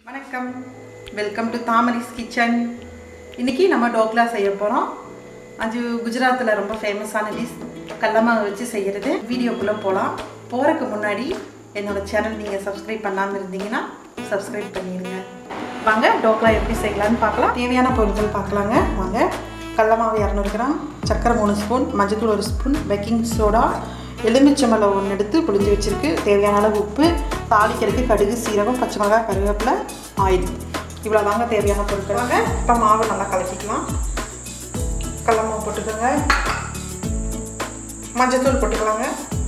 வணக்கம் welcome to தாமரிஸ் kitchen இன்னைக்கு நம்ம டோக்லா செய்ய போகிறோம் அது குஜராத்தில் ரொம்ப ஃபேமஸான டிஷ் கடலமாவு வச்சு செய்கிறது வீடியோக்குள்ளே போகலாம் போகிறதுக்கு முன்னாடி என்னோட சேனல் நீங்கள் சப்ஸ்கிரைப் பண்ணாமல் இருந்தீங்கன்னா சப்ஸ்கிரைப் பண்ணிடுங்க வாங்க டோக்லா எப்படி செய்யலாம்னு பார்க்கலாம் தேவையான பொருட்கள் பார்க்கலாங்க வாங்க கடலமாவு இரநூறு கிராம் சர்க்கரை மூணு ஸ்பூன் மஞ்சத்தூள் ஒரு ஸ்பூன் பேக்கிங் சோடா எலுமிச்சம்பழம் ஒன்று எடுத்து புளிஞ்சு வச்சுருக்கு தேவையான அளவு உப்பு தாளிக்கிறதுக்கு கடுகு சீரகம் பச்சை மிளகாய் கருவேப்பிலை ஆயில் இவ்வளோ தாங்க தேவையான பொருட்கள் வாங்க இப்போ மாவு நல்லா கலக்கிக்கலாம் கடல மாவு போட்டுக்கோங்க மஞ்சத்தூள் போட்டுக்கலாங்க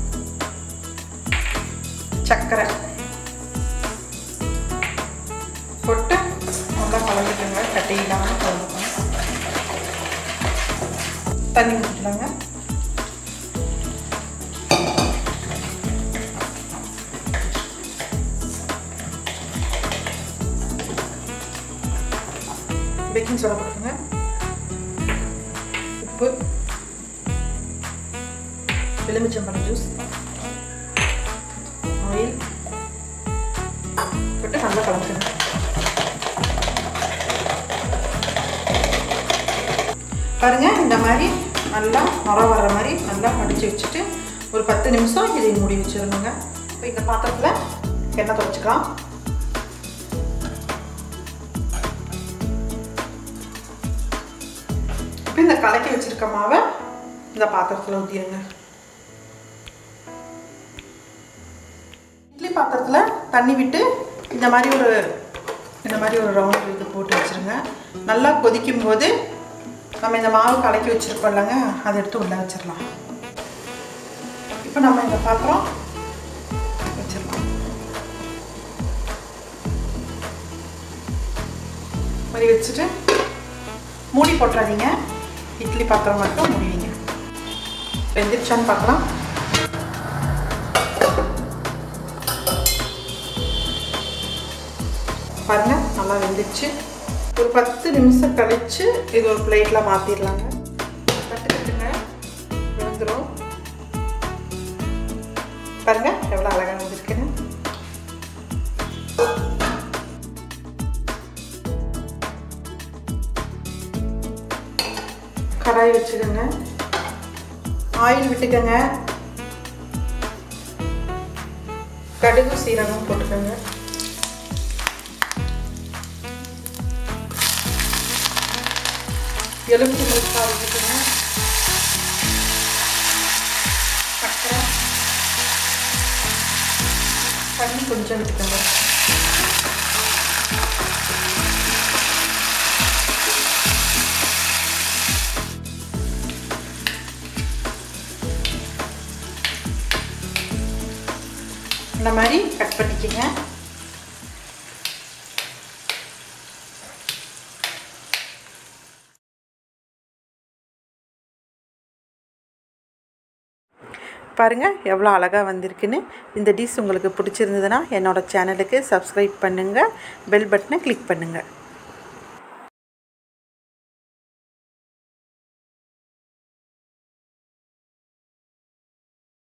சர்க்கரை போட்டு நல்லா கலந்துக்கோங்க கட்டி இல்லாமல் கலந்துக்கோங்க தண்ணி ஊற்றிக்கலாங்க பேக்கிங் சோடா போட்டுக்கோங்க உப்பு எலுமிச்சம்பழம் ஜூஸ் ஆயில் போட்டு நல்லா கலந்துக்கணும் பாருங்க இந்த மாதிரி நல்லா நுர வர்ற மாதிரி நல்லா மடித்து வச்சுட்டு ஒரு பத்து நிமிஷம் இதை மூடி வச்சிடணுங்க இப்போ இந்த பாத்திரத்தில் எண்ணெய் துவைச்சிக்கலாம் இப்போ இந்த கலக்கி வச்சிருக்க மாவை இந்த பாத்திரத்தில் ஊற்றிடுங்க இட்லி பாத்திரத்தில் தண்ணி விட்டு இந்த மாதிரி ஒரு இந்த மாதிரி ஒரு ரவுண்ட் இது போட்டு வச்சுருங்க நல்லா கொதிக்கும் போது நம்ம இந்த மாவு கலக்கி வச்சுருக்கோம்லங்க அதை எடுத்து உள்ளே வச்சிடலாம் இப்போ நம்ம இந்த பாத்திரம் வச்சிடலாம் மாதிரி வச்சுட்டு மூடி போட்டுறாதீங்க இட்லி பாத்திரம் மட்டும் மூடிவிங்க வெந்துருச்சான்னு பார்க்கலாம் பாருங்க நல்லா வெந்துருச்சு ஒரு பத்து நிமிஷம் கழிச்சு இது ஒரு பிளேட்டில் மாற்றிடலாங்க கட்டு கட்டுங்க விழுந்துடும் பாருங்க எவ்வளோ அழகாக வந்திருக்குன்னு கடாய் வச்சுக்கோங்க ஆயில் விட்டுக்கோங்க கடுகு சீரகம் போட்டுக்கோங்க எலுமிச்சை முழுக்கா விட்டுக்கோங்க சக்கரை தண்ணி கொஞ்சம் விட்டுக்கோங்க இந்த மாதிரி கட் பண்ணிக்கங்க பாருங்கள் எவ்வளோ அழகாக வந்திருக்குன்னு இந்த டிஷ் உங்களுக்கு பிடிச்சிருந்ததுன்னா என்னோடய சேனலுக்கு சப்ஸ்கிரைப் பண்ணுங்கள் பெல் பட்டனை கிளிக் பண்ணுங்கள்